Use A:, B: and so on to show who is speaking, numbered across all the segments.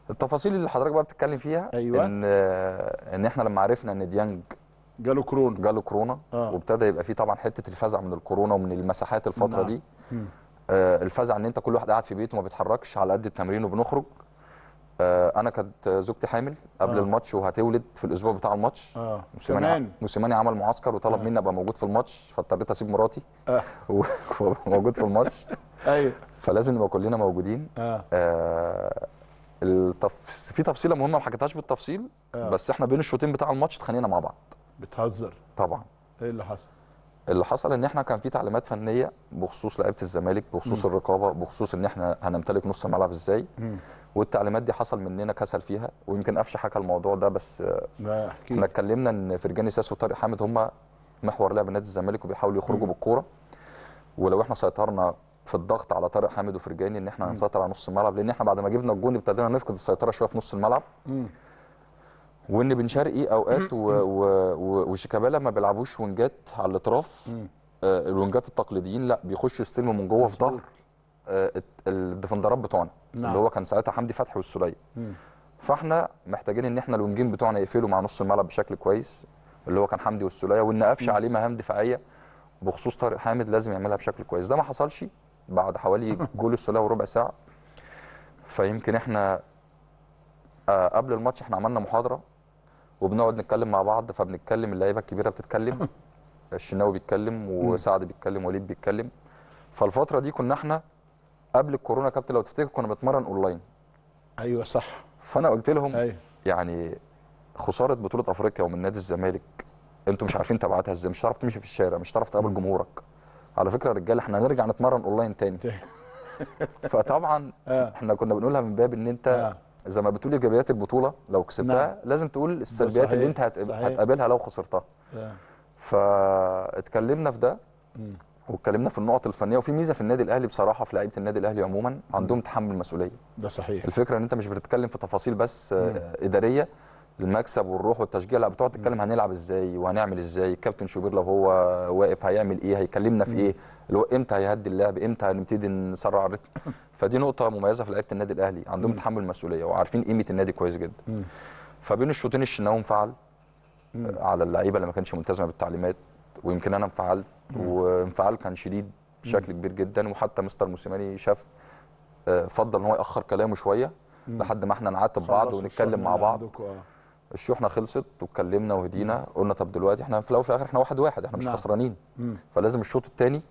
A: التفاصيل اللي حضرتك بقى بتتكلم فيها
B: أيوة.
A: ان ان احنا لما عرفنا ان ديانج
B: جاله كورونا
A: جاله كورونا
B: آه.
A: وابتدى يبقى فيه طبعا حته الفزع من الكورونا ومن المساحات الفتره
B: نعم.
A: دي
B: مم.
A: آه، الفزع ان انت كل واحد قاعد في بيته ما بيتحركش على قد التمرين وبنخرج آه، انا كانت زوجتي حامل قبل
B: آه.
A: الماتش وهتولد في الاسبوع بتاع الماتش
B: اه
A: موسيماني
B: كمان
A: موسيماني عمل معسكر وطلب
B: آه.
A: مني ابقى موجود في الماتش فاضطريت اسيب مراتي
B: آه.
A: وابقى موجود في الماتش
B: ايوه
A: فلازم نبقى كلنا موجودين
B: اه
A: آه، التف... في تفصيله مهمه ما حكيتهاش بالتفصيل
B: آه.
A: بس احنا بين الشوطين بتاع الماتش اتخانقنا مع بعض
B: بتهزر
A: طبعا
B: ايه اللي حصل؟
A: اللي حصل ان احنا كان في تعليمات فنيه بخصوص لعيبه الزمالك بخصوص الرقابه بخصوص ان احنا هنمتلك نص الملعب ازاي
B: مم.
A: والتعليمات دي حصل مننا كسل فيها ويمكن قفشه حكى الموضوع ده بس آه،
B: لا احكي
A: احنا اتكلمنا ان فرجاني ساسي وطارق حامد هم محور لعب نادي الزمالك وبيحاولوا يخرجوا بالكوره ولو احنا سيطرنا في الضغط على طارق حامد وفرجاني ان احنا هنسيطر على نص الملعب لان احنا بعد ما جبنا الجون ابتدينا نفقد السيطره شويه في نص الملعب
B: مم.
A: وان بن شرقي اوقات و... و... و... وشيكابالا ما بيلعبوش وينجات على الاطراف
B: مم.
A: آه، الوينجات التقليديين لا بيخشوا يستلموا من جوه في
B: مظبوط.
A: ظهر آه، الت- الديفندرات بتوعنا
B: نعم.
A: اللي هو كان ساعتها حمدي فتحي والسوليه
B: مم.
A: فاحنا محتاجين ان احنا الوينجين بتوعنا يقفلوا مع نص الملعب بشكل كويس اللي هو كان حمدي والسوليه وان قفشه عليه مهام دفاعيه بخصوص طارق حامد لازم يعملها بشكل كويس ده ما حصلش بعد حوالي جول السوليه وربع ساعه فيمكن احنا آه، قبل الماتش احنا عملنا محاضره وبنقعد نتكلم مع بعض فبنتكلم اللعيبه الكبيره بتتكلم الشناوي بيتكلم وسعد بيتكلم وليد بيتكلم فالفتره دي كنا احنا قبل الكورونا يا كابتن لو تفتكر كنا بنتمرن اونلاين
B: ايوه صح
A: فانا قلت لهم
B: ايوه
A: يعني خساره بطوله افريقيا ومن نادي الزمالك انتوا مش عارفين تبعاتها ازاي مش هتعرف تمشي في الشارع مش هتعرف تقابل جمهورك على فكره يا رجاله احنا هنرجع نتمرن اونلاين تاني
B: تاني.
A: فطبعا
B: اه
A: احنا كنا بنقولها من باب ان انت
B: آه.
A: زي ما بتقول ايجابيات البطوله لو كسبتها
B: نعم.
A: لازم تقول السلبيات اللي
B: صحيح،
A: انت هت-
B: صحيح.
A: هتقابلها لو خسرتها
B: آه.
A: فاتكلمنا في ده
B: مم.
A: واتكلمنا في النقط الفنيه وفي ميزه في النادي الاهلي بصراحه في لعيبه النادي الاهلي عموما عندهم تحمل مسؤوليه
B: ده صحيح
A: الفكره ان انت مش بتتكلم في تفاصيل بس آه، اداريه المكسب والروح والتشجيع لا بتقعد تتكلم هنلعب ازاي وهنعمل ازاي الكابتن شوبير لو هو واقف هيعمل ايه هيكلمنا في ايه اللي هو امتى هيهدي اللعب امتى هنبتدي نسرع الريتم فدي نقطه مميزه في لعيبه النادي الاهلي عندهم تحمل مسؤوليه وعارفين قيمه النادي كويس جدا
B: مم.
A: فبين الشوطين الشناوي انفعل آه، على اللعيبه اللي ما كانتش ملتزمه بالتعليمات ويمكن انا انفعلت وانفعال كان شديد بشكل كبير جدا وحتى مستر موسيماني شاف آه، فضل ان هو ياخر كلامه شويه لحد ما احنا نعاتب بعض
B: خلصوا
A: ونتكلم
B: الشغل
A: مع
B: اللي
A: بعض
B: عندكوا، آه.
A: الشحنه خلصت واتكلمنا وهدينا قلنا طب دلوقتي احنا في الاول وفي الاخر احنا واحد واحد احنا مش
B: نعم.
A: خسرانين
B: مم.
A: فلازم الشوط الثاني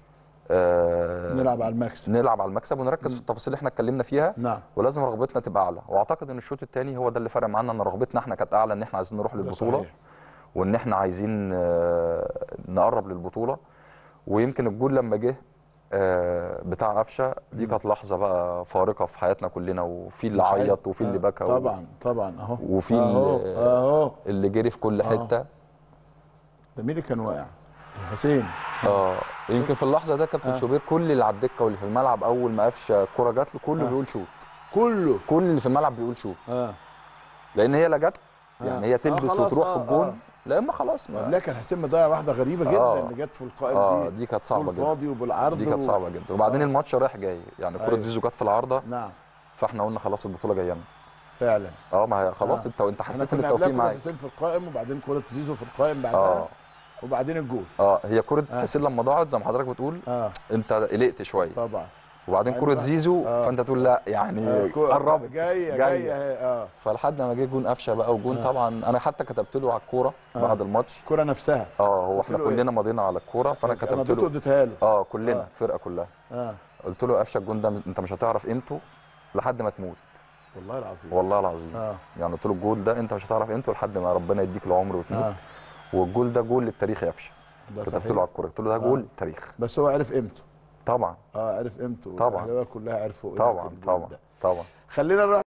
A: آه
B: نلعب على المكسب
A: نلعب على المكسب ونركز في التفاصيل اللي احنا اتكلمنا فيها
B: نعم
A: ولازم رغبتنا تبقى اعلى واعتقد ان الشوط الثاني هو ده اللي فرق معانا ان رغبتنا احنا كانت اعلى ان احنا عايزين نروح
B: ده
A: للبطوله
B: صحيح.
A: وان احنا عايزين آه، نقرب للبطوله ويمكن الجول لما جه آه، بتاع قفشه دي كانت لحظه بقى فارقه في حياتنا كلنا وفي اللي
B: مش عايز-
A: عيط وفي اللي
B: آه،
A: بكى و-
B: طبعا طبعا اهو
A: وفي
B: اهو
A: ال-
B: اهو
A: اللي جري في كل
B: آه.
A: حته
B: ده مين اللي كان واقع؟ حسين
A: اه يمكن في اللحظه ده كابتن
B: آه.
A: شوبير كل اللي على الدكه واللي في الملعب اول ما قفشه الكوره جات له كله
B: آه.
A: بيقول شوط
B: كله
A: كل اللي في الملعب بيقول شوط
B: اه
A: لان هي لا جت
B: آه.
A: يعني هي
B: آه،
A: تلبس
B: خلاص،
A: وتروح
B: آه،
A: في الجون
B: آه.
A: لا اما خلاص ما
B: لا كان حسين مضيع واحده غريبه جدا
A: آه.
B: اللي جت في القائم
A: اه
B: دي
A: دي كانت صعبه
B: جول
A: جدا
B: فاضي وبالعرض
A: دي كانت
B: و-
A: صعبه جدا وبعدين
B: آه.
A: الماتش رايح جاي يعني كره
B: أيوة.
A: زيزو جت في العارضه
B: نعم
A: فاحنا قلنا خلاص البطوله جايه لنا
B: فعلا
A: اه ما هي خلاص
B: آه.
A: انت وانت
B: احنا
A: حسيت ان
B: كنا
A: التوفيق
B: قبلها كرة
A: معاك
B: حسين في القائم وبعدين كرة زيزو في القائم بعدها
A: اه
B: وبعدين الجول
A: اه هي كره
B: آه.
A: حسين لما ضاعت زي ما حضرتك بتقول
B: اه
A: انت قلقت شويه
B: طبعا
A: وبعدين
B: أيوة.
A: كره زيزو
B: آه.
A: فانت تقول لا يعني
B: آه، كو-
A: قربت
B: جايه
A: جاية.
B: جايه اهي اه
A: فلحد ما جه جون قفشه بقى وجون
B: آه.
A: طبعا انا حتى كتبت له على الكوره
B: آه.
A: بعد الماتش
B: الكرة نفسها
A: اه هو
B: قلت
A: احنا
B: له إيه؟
A: كلنا مضينا على الكوره فانا
B: انا
A: كتبت
B: اديته
A: له
B: اديتها له
A: اه كلنا
B: آه.
A: الفرقه كلها
B: اه
A: قلت له قفشه الجون ده انت مش هتعرف قيمته لحد ما تموت
B: والله العظيم
A: والله العظيم
B: اه
A: يعني قلت له الجول ده انت مش هتعرف قيمته لحد ما ربنا يديك العمر وتموت
B: اه
A: والجول ده جول للتاريخ يا قفشه
B: ده
A: كتبت
B: صحيح
A: له على الكوره قلت له ده جول تاريخ
B: بس هو عرف قيمته
A: طبعا
B: اه عرف قيمته
A: طبعا.
B: والأهلاوية كلها عرفوا قيمة
A: طبعا
B: الجول
A: طبعا
B: ده.
A: طبعا
B: خلينا نروح